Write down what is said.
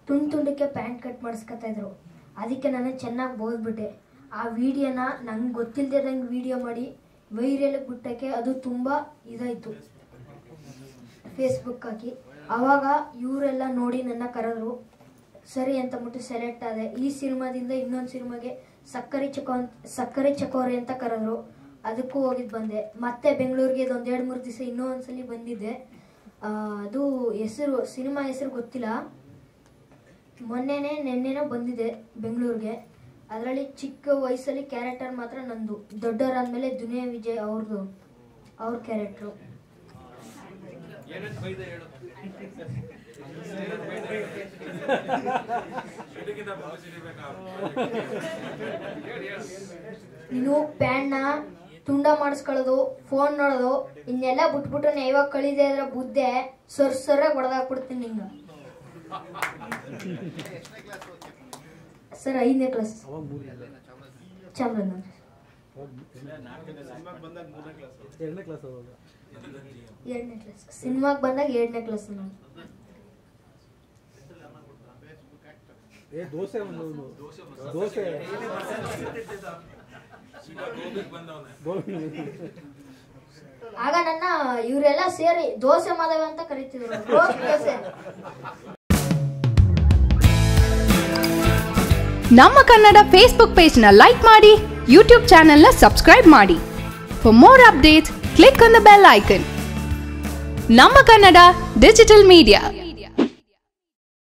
ತುಂಡು ತುಂಡಕ್ಕೆ pant cut ಮಾಡಿಸ್ಕೊತಾ ಇದ್ರು ಅದಕ್ಕೆ ನಾನು ಚೆನ್ನಾಗಿ ಬೋದ್ಬಿಟ್ಟೆ ಆ ವಿಡಿಯೋನ ನಂಗೆ ಗೊತ್ತಿಲ್ದಿರಂಗೆ ವಿಡಿಯೋ ಮಾಡಿ ವೈರಲ್ಗೆ ಬಿಟ್ಟಕ್ಕೆ ಅದು ತುಂಬ ಇದಾಯಿತು ಫೇಸ್ಬುಕ್ ಹಾಕಿ ಆವಾಗ ಇವರೆಲ್ಲ ನೋಡಿ ನನ್ನ ಕರೆದ್ರು ಸರಿ ಅಂತ ಬಿಟ್ಟು ಸೆಲೆಕ್ಟ್ ಆದೆ ಈ ಸಿನಿಮಾದಿಂದ ಇನ್ನೊಂದು ಸಿನಿಮಾಗೆ ಸಕ್ಕರೆ ಚಕೋ ಸಕ್ಕರೆ ಚಕೋರಿ ಅಂತ ಕರೆದ್ರು ಅದಕ್ಕೂ ಹೋಗಿದ್ದು ಬಂದೆ ಮತ್ತೆ ಬೆಂಗಳೂರಿಗೆ ಒಂದು ಎರಡು ಮೂರು ದಿವಸ ಇನ್ನೂ ಒಂದ್ಸಲಿ ಬಂದಿದ್ದೆ ಆ, ಅದು ಹೆಸರು ಸಿನಿಮಾ ಹೆಸರು ಗೊತ್ತಿಲ್ಲ ಮೊನ್ನೆನೇ ನೆನ್ನೆನೋ ಬಂದಿದೆ ಬೆಂಗಳೂರಿಗೆ ಅದರಲ್ಲಿ ಚಿಕ್ಕ ವಯಸ್ಸಲ್ಲಿ ಕ್ಯಾರೆಕ್ಟರ್ ಮಾತ್ರ ನಂದು ದೊಡ್ಡವರಾದ್ಮೇಲೆ ದುನಿಯಾ ವಿಜಯ್ ಅವ್ರದ್ದು ಅವ್ರ ಕ್ಯಾರೆಕ್ಟ್ರು ಏನಂತ ಬೈದೆ ಹೇಳು ಇದಕ್ಕಿಂತ ಪಬ್ಲಿಸಿಟಿ ಬೇಕಾ ಹೇಳಿ ಹೇಳು ನೀನು ಪ್ಯಾನ್ನ ತುಂಡ ಮಾಡಿಸ್ಕೊಳ್ಳೋದು ಫೋನ್ ನೋಡೋದು ಇನ್ನೆಲ್ಲ ಬಿಟ್ಬಿಟ್ರೆ ನಾ ಇವಾಗ ಕಳಿದೆ ಅದ್ರ ಬುದ್ಧೆ ಸರ್ ಸರ್ರಾಗಿ ಹೊಡೆದಾಕ್ಬಿಡ್ತೀನಿ ನಿಂಗ ಸರ್ ಐದನೇ ಕ್ಲಾಸ್ ಚಾಮರಾಜನಗರ ಎರಡನೇ ಕ್ಲಾಸ್ ಅವಾಗ ಎರಡನೇ ಕ್ಲಾಸ್ ಸಿನಿಮಾಗೆ ಬಂದಾಗ ಎರಡನೇ ಕ್ಲಾಸ್ ನಾನು ಏ ದೋಸೆ ಒಂದು ದೋಸೆ ಗೋಬಿಗೆ ಬಂದವನೆ ಗೋಬಿ ಆಗ ನನ್ನ ಇವರೆಲ್ಲ ಸೇರಿ ದೋಸೆ ಮಾಧವ ಅಂತ ಕರಿತಿದ್ರು ರೋಸ್ಟ್ ದೋಸೆ ನಮ್ಮ ಕನ್ನಡ ಫೇಸ್ಬುಕ್ ಪೇಜ್ನ ಲೈಕ್ ಮಾಡಿ ಯೂಟ್ಯೂಬ್ ಚಾನೆಲ್ನ ಸಬ್ಸ್ಕ್ರೈಬ್ ಮಾಡಿ for more updates click on the bell icon ನಮ್ಮ ಕನ್ನಡ ಡಿಜಿಟಲ್ ಮೀಡಿಯಾ